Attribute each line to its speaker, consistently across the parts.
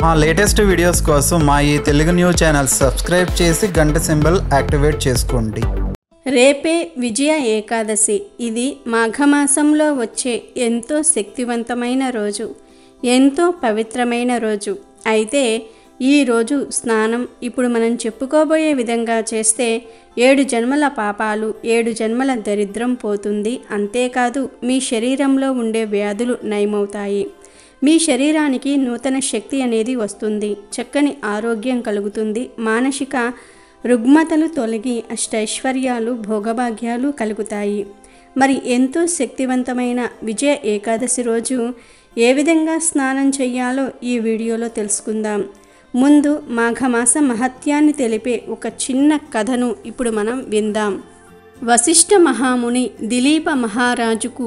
Speaker 1: మా latest videos కోసం మా ఈ తెలుగు న్యూస్ ఛానల్ సబ్స్క్రైబ్ చేసి గంట సింబల్ యాక్టివేట్ చేసుకోండి
Speaker 2: రేపే విజయ ఏకాదశి ఇది మాఘమాసంలో వచ్చే ఎంతో శక్తివంతమైన రోజు ఎంతో పవిత్రమైన రోజు అయితే ఈ రోజు స్నానం ఇప్పుడు మనం చెప్పుకోబోయే విధంగా చేస్తే ఏడు జన్మల పాపాలు ఏడు జన్మల దరిద్రం పోతుంది అంతేకాదు మీ శరీరంలో ఉండే వ్యాధులు నయమవుతాయి మీ శరీరానికి నూతన శక్తి అనేది వస్తుంది చక్కని ఆరోగ్యం కలుగుతుంది మానసిక రుగ్మతలు తొలగి అష్టైశ్వర్యాలు భోగభాగ్యాలు కలుగుతాయి మరి ఎంతో శక్తివంతమైన విజయ ఏకాదశి రోజు ఏ విధంగా స్నానం చేయాలో ఈ వీడియోలో తెలుసుకుందాం ముందు మాఘమాస మహత్యాన్ని తెలిపే ఒక చిన్న కథను ఇప్పుడు మనం విందాం వశిష్ఠ మహాముని దిలీప మహారాజుకు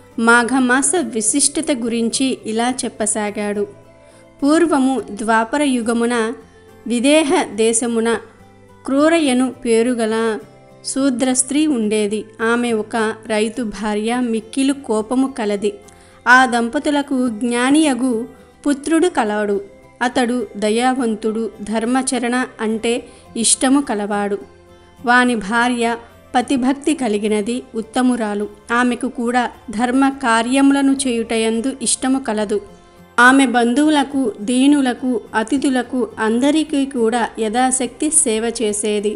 Speaker 2: మాఘమాస విశిష్టత గురించి ఇలా చెప్పసాగాడు పూర్వము ద్వాపర యుగమున విదేహ దేశమున క్రూరయను పేరుగల శూద్ర స్త్రీ ఉండేది ఆమె ఒక రైతు భార్య మిక్కిలు కోపము కలది ఆ దంపతులకు జ్ఞానియగు పుత్రుడు కలవాడు అతడు దయావంతుడు ధర్మచరణ అంటే ఇష్టము కలవాడు వాని భార్య పతిభక్తి కలిగినది ఉత్తమురాలు ఆమెకు కూడా ధర్మ కార్యములను చేయుటయందు ఇష్టము కలదు ఆమె బంధువులకు దీనులకు అతిథులకు అందరికీ కూడా యథాశక్తి సేవ చేసేది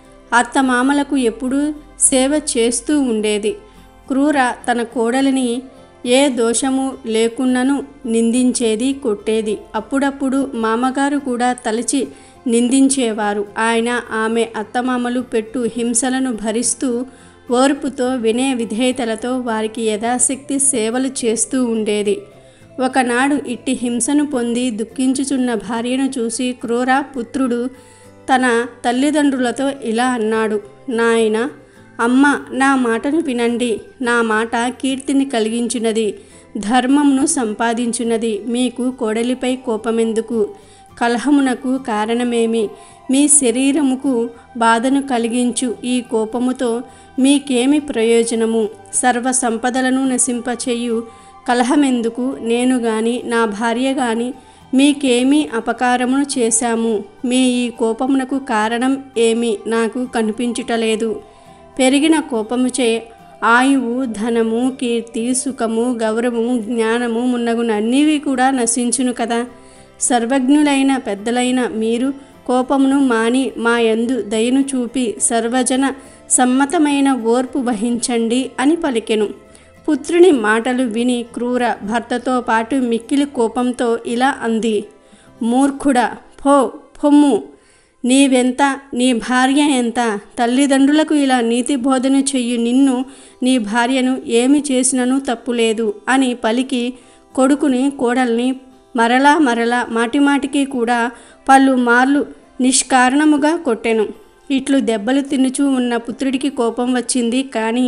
Speaker 2: అత్తమామలకు ఎప్పుడూ సేవ చేస్తూ ఉండేది క్రూర తన కోడలిని ఏ దోషము లేకున్నను నిందించేది కొట్టేది అప్పుడప్పుడు మామగారు కూడా తలచి నిందించేవారు ఆయన ఆమె అత్తమామలు పెట్టు హింసలను భరిస్తూ ఓర్పుతో వినయ విధేయతలతో వారికి యథాశక్తి సేవలు చేస్తూ ఉండేది ఒకనాడు ఇట్టి హింసను పొంది దుఃఖించుచున్న భార్యను చూసి క్రూర పుత్రుడు తన తల్లిదండ్రులతో ఇలా అన్నాడు నాయన అమ్మ నా మాటను వినండి నా మాట కీర్తిని కలిగించినది ధర్మమును సంపాదించున్నది మీకు కోడలిపై కోపమెందుకు కలహమునకు కారణమేమి మీ శరీరముకు బాధను కలిగించు ఈ కోపముతో మీకేమి ప్రయోజనము సర్వ సంపదలను నశింపచేయు కలహమెందుకు నేను గాని నా భార్య గాని మీకేమీ అపకారమును చేశాము మీ ఈ కోపమునకు కారణం ఏమి నాకు కనిపించుటలేదు పెరిగిన కోపముచే ఆయువు ధనము కీర్తి సుఖము గౌరవము జ్ఞానము మున్నగునన్నీవి కూడా నశించును కదా సర్వజ్ఞులైన పెద్దలైన మీరు కోపమును మాని మా యందు దయను చూపి సర్వజన సమ్మతమైన ఓర్పు వహించండి అని పలికెను పుత్రుని మాటలు విని క్రూర భర్తతో పాటు మిక్కిలి కోపంతో ఇలా అంది మూర్ఖుడా పో పొమ్ము నీవెంత నీ భార్య ఎంత తల్లిదండ్రులకు ఇలా నీతి బోధన చెయ్యి నిన్ను నీ భార్యను ఏమి చేసినను తప్పులేదు అని పలికి కొడుకుని కోడల్ని మరలా మరలా మాటిమాటికి కూడా పలు మార్లు నిష్కారణముగా కొట్టెను ఇట్లు దెబ్బలు తినుచూ ఉన్న పుత్రుడికి కోపం వచ్చింది కానీ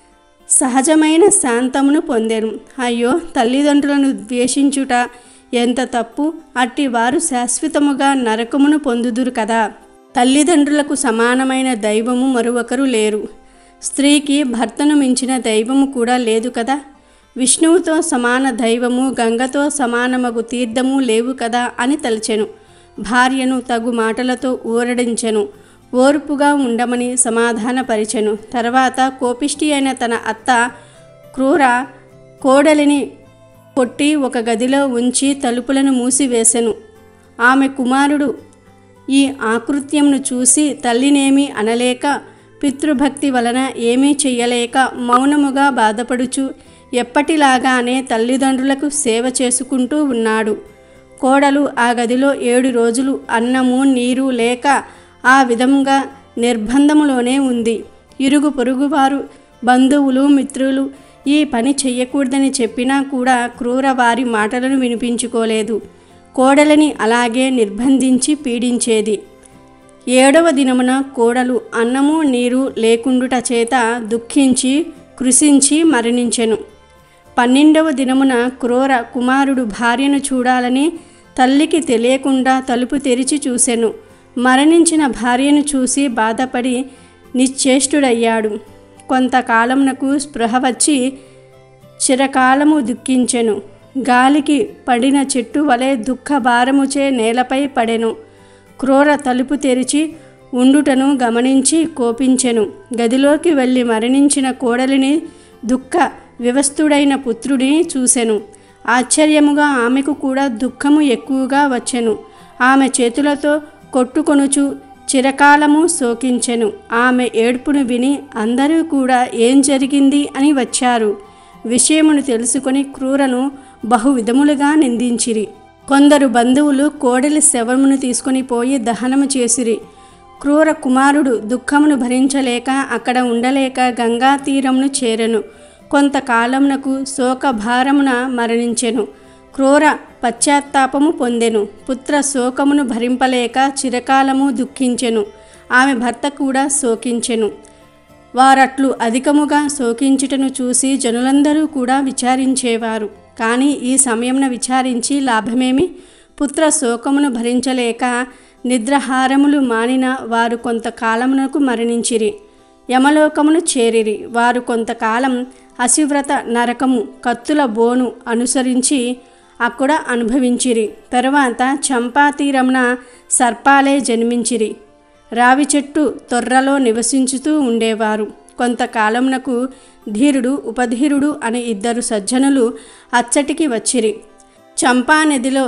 Speaker 2: సహజమైన శాంతమును పొందెను అయ్యో తల్లిదండ్రులను ద్వేషించుట ఎంత తప్పు అట్టి వారు శాశ్వతముగా నరకమును పొందుదురు కదా తల్లిదండ్రులకు సమానమైన దైవము మరొకరు లేరు స్త్రీకి భర్తను మించిన దైవము కూడా లేదు కదా విష్ణువుతో సమాన దైవము గంగతో సమానమగు తీర్థము లేవు కదా అని తలచెను భార్యను తగు మాటలతో ఊరడించెను ఓర్పుగా ఉండమని సమాధానపరిచెను తర్వాత కోపిష్టి అయిన తన అత్త క్రూర కోడలిని కొట్టి ఒక గదిలో ఉంచి తలుపులను మూసివేసెను ఆమె కుమారుడు ఈ ఆకృత్యమును చూసి తల్లినేమీ అనలేక పితృభక్తి వలన ఏమీ చెయ్యలేక మౌనముగా బాధపడుచు ఎప్పటిలాగానే తల్లిదండ్రులకు సేవ చేసుకుంటూ ఉన్నాడు కోడలు ఆ గదిలో ఏడు రోజులు అన్నము నీరు లేక ఆ విధంగా నిర్బంధములోనే ఉంది ఇరుగు పొరుగువారు బంధువులు మిత్రులు ఈ పని చెయ్యకూడదని చెప్పినా కూడా క్రూర వారి మాటలను వినిపించుకోలేదు కోడలని అలాగే నిర్బంధించి పీడించేది ఏడవ దినమున కోడలు అన్నము నీరు లేకుండుట చేత దుఃఖించి కృషించి మరణించెను పన్నెండవ దినమున క్రూర కుమారుడు భార్యను చూడాలని తల్లికి తెలియకుండా తలుపు తెరిచి చూసెను మరణించిన భార్యను చూసి బాధపడి నిశ్చేష్టుడయ్యాడు కొంతకాలమునకు స్పృహ వచ్చి చిరకాలము దుఃఖించెను గాలికి పడిన చెట్టు వలె దుఃఖ భారముచే నేలపై పడెను క్రూర తలుపు తెరిచి ఉండుటను గమనించి కోపించెను గదిలోకి వెళ్ళి మరణించిన కోడలిని దుఃఖ వివస్తుడైన పుత్రుడిని చూసెను ఆశ్చర్యముగా ఆమెకు కూడా దుఃఖము ఎక్కువగా వచ్చెను ఆమె చేతులతో కొట్టుకొనుచు చిరకాలము శోకించెను ఆమె ఏడ్పును విని అందరూ కూడా ఏం జరిగింది అని వచ్చారు విషయమును తెలుసుకొని క్రూరను బహువిధములుగా నిందించిరి కొందరు బంధువులు కోడలి శవమును తీసుకొని పోయి దహనము చేసిరి క్రూర కుమారుడు దుఃఖమును భరించలేక అక్కడ ఉండలేక గంగా తీరమును చేరెను కొంతకాలమునకు శోకభారమున మరణించెను క్రూర పశ్చాత్తాపము పొందెను పుత్ర శోకమును భరింపలేక చిరకాలము దుఃఖించెను ఆమె భర్త కూడా శోకించెను వారట్లు అధికముగా శోకించుటను చూసి జనులందరూ కూడా విచారించేవారు కానీ ఈ సమయమున విచారించి లాభమేమి పుత్ర శోకమును భరించలేక నిద్రహారములు మానిన వారు కొంతకాలమునకు మరణించిరి యమలోకమును చేరిరి వారు కొంతకాలం అసివ్రత నరకము కత్తుల బోను అనుసరించి అక్కడ అనుభవించిరి తరువాత చంపా తీరమున సర్పాలే జన్మించిరి రావి చెట్టు తొర్రలో నివసించుతూ ఉండేవారు కొంతకాలమునకు ధీరుడు ఉపధీరుడు అనే ఇద్దరు సజ్జనులు అచ్చటికి వచ్చిరి చంపా నదిలో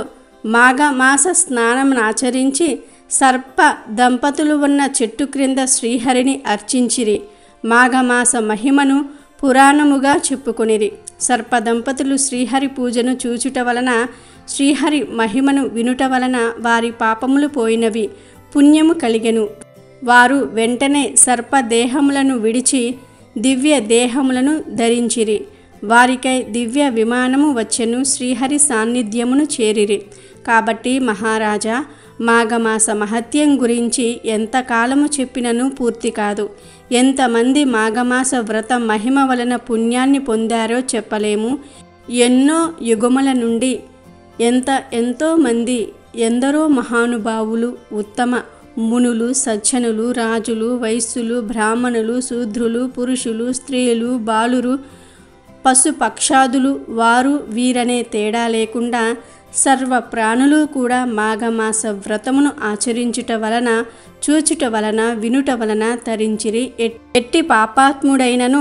Speaker 2: మాఘమాస స్నానమునాచరించి సర్ప దంపతులు ఉన్న చెట్టు క్రింద శ్రీహరిని అర్చించిరి మాఘమాస మహిమను పురాణముగా చెప్పుకొనిరి సర్ప దంపతులు శ్రీహరి పూజను చూచుట వలన శ్రీహరి మహిమను వినుట వలన వారి పాపములు పోయినవి పుణ్యము కలిగెను వారు వెంటనే సర్ప దేహములను విడిచి దివ్య దేహములను ధరించిరి వారికై దివ్య విమానము వచ్చెను శ్రీహరి సాన్నిధ్యమును చేరిరి కాబట్టి మహారాజా మాఘమాస మహత్యం గురించి ఎంతకాలము చెప్పినను పూర్తి కాదు ఎంతమంది మాఘమాస వ్రత మహిమ వలన పుణ్యాన్ని పొందారో చెప్పలేము ఎన్నో యుగముల నుండి ఎంత ఎంతో మంది ఎందరో మహానుభావులు ఉత్తమ మునులు సజ్జనులు రాజులు వైశ్యులు బ్రాహ్మణులు శూద్రులు పురుషులు స్త్రీలు బాలురు పశు పక్షాదులు వారు వీరనే తేడా లేకుండా సర్వ ప్రాణులు కూడా మాఘమాస వ్రతమును ఆచరించుట వలన చూచుట వలన వినుట వలన తరించిరి ఎట్- ఎట్టి పాపాత్ముడైనను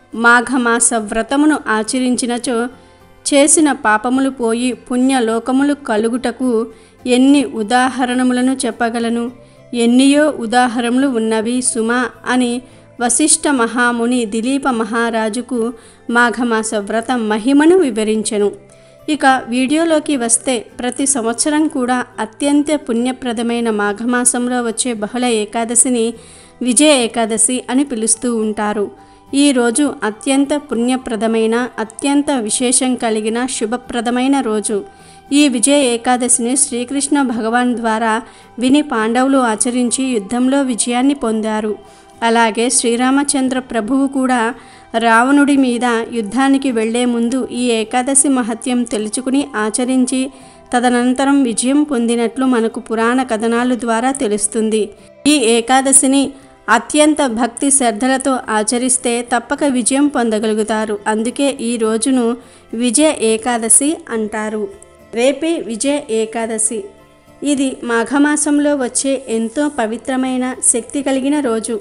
Speaker 2: మాఘమాస వ్రతమును ఆచరించినచో చేసిన పాపములు పోయి పుణ్యలోకములు కలుగుటకు ఎన్ని ఉదాహరణములను చెప్పగలను ఎన్నియో ఉదాహరణలు ఉన్నవి సుమా అని వశిష్ఠ మహాముని దిలీప మహారాజుకు మాఘమాస వ్రత మహిమను వివరించెను ఇక వీడియోలోకి వస్తే ప్రతి సంవత్సరం కూడా అత్యంత పుణ్యప్రదమైన మాఘమాసంలో వచ్చే బహుళ ఏకాదశిని విజయ ఏకాదశి అని పిలుస్తూ ఉంటారు ఈ రోజు అత్యంత పుణ్యప్రదమైన అత్యంత విశేషం కలిగిన శుభప్రదమైన రోజు ఈ విజయ ఏకాదశిని శ్రీకృష్ణ భగవాన్ ద్వారా విని పాండవులు ఆచరించి యుద్ధంలో విజయాన్ని పొందారు అలాగే శ్రీరామచంద్ర ప్రభువు కూడా రావణుడి మీద యుద్ధానికి వెళ్లే ముందు ఈ ఏకాదశి మహత్యం తెలుసుకుని ఆచరించి తదనంతరం విజయం పొందినట్లు మనకు పురాణ కథనాలు ద్వారా తెలుస్తుంది ఈ ఏకాదశిని అత్యంత భక్తి శ్రద్ధలతో ఆచరిస్తే తప్పక విజయం పొందగలుగుతారు అందుకే ఈ రోజును విజయ ఏకాదశి అంటారు రేపే విజయ ఏకాదశి ఇది మాఘమాసంలో వచ్చే ఎంతో పవిత్రమైన శక్తి కలిగిన రోజు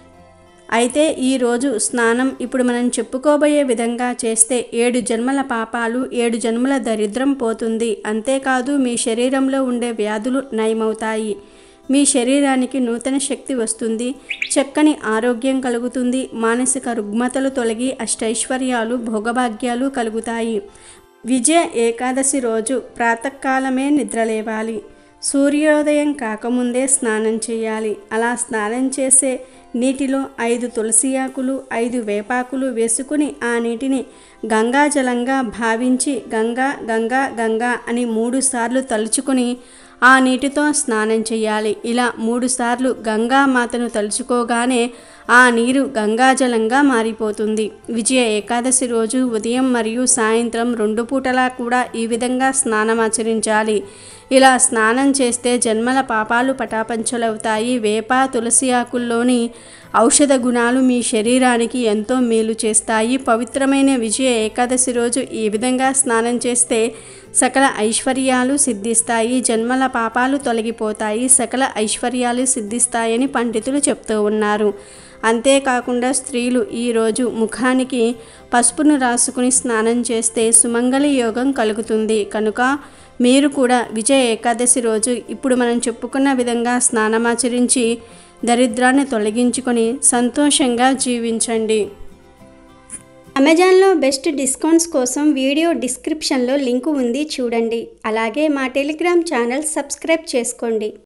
Speaker 2: అయితే ఈ రోజు స్నానం ఇప్పుడు మనం చెప్పుకోబోయే విధంగా చేస్తే ఏడు జన్మల పాపాలు ఏడు జన్మల దరిద్రం పోతుంది అంతేకాదు మీ శరీరంలో ఉండే వ్యాధులు నయమవుతాయి మీ శరీరానికి నూతన శక్తి వస్తుంది చక్కని ఆరోగ్యం కలుగుతుంది మానసిక రుగ్మతలు తొలగి అష్టైశ్వర్యాలు భోగభాగ్యాలు కలుగుతాయి విజయ ఏకాదశి రోజు ప్రాతకాలమే నిద్రలేవాలి సూర్యోదయం కాకముందే స్నానం చేయాలి అలా స్నానం చేసే నీటిలో ఐదు తులసి ఆకులు ఐదు వేపాకులు వేసుకుని ఆ నీటిని గంగాజలంగా భావించి గంగా గంగా గంగా అని మూడు సార్లు తలుచుకొని ఆ నీటితో స్నానం చేయాలి ఇలా మూడు సార్లు గంగామాతను తలుచుకోగానే ఆ నీరు గంగాజలంగా మారిపోతుంది విజయ ఏకాదశి రోజు ఉదయం మరియు సాయంత్రం రెండు పూటలా కూడా ఈ విధంగా స్నానం ఆచరించాలి ఇలా స్నానం చేస్తే జన్మల పాపాలు పటాపంచలవుతాయి వేప తులసి ఆకుల్లోని ఔషధ గుణాలు మీ శరీరానికి ఎంతో మేలు చేస్తాయి పవిత్రమైన విజయ ఏకాదశి రోజు ఈ విధంగా స్నానం చేస్తే సకల ఐశ్వర్యాలు సిద్ధిస్తాయి జన్మల పాపాలు తొలగిపోతాయి సకల ఐశ్వర్యాలు సిద్ధిస్తాయని పండితులు చెప్తూ ఉన్నారు అంతేకాకుండా స్త్రీలు ఈరోజు ముఖానికి పసుపును రాసుకుని స్నానం చేస్తే సుమంగళి యోగం కలుగుతుంది కనుక మీరు కూడా విజయ ఏకాదశి రోజు ఇప్పుడు మనం చెప్పుకున్న విధంగా స్నానమాచరించి దరిద్రాన్ని తొలగించుకొని సంతోషంగా జీవించండి
Speaker 3: అమెజాన్లో బెస్ట్ డిస్కౌంట్స్ కోసం వీడియో డిస్క్రిప్షన్లో లింకు ఉంది చూడండి అలాగే మా టెలిగ్రామ్ ఛానల్ సబ్స్క్రైబ్ చేసుకోండి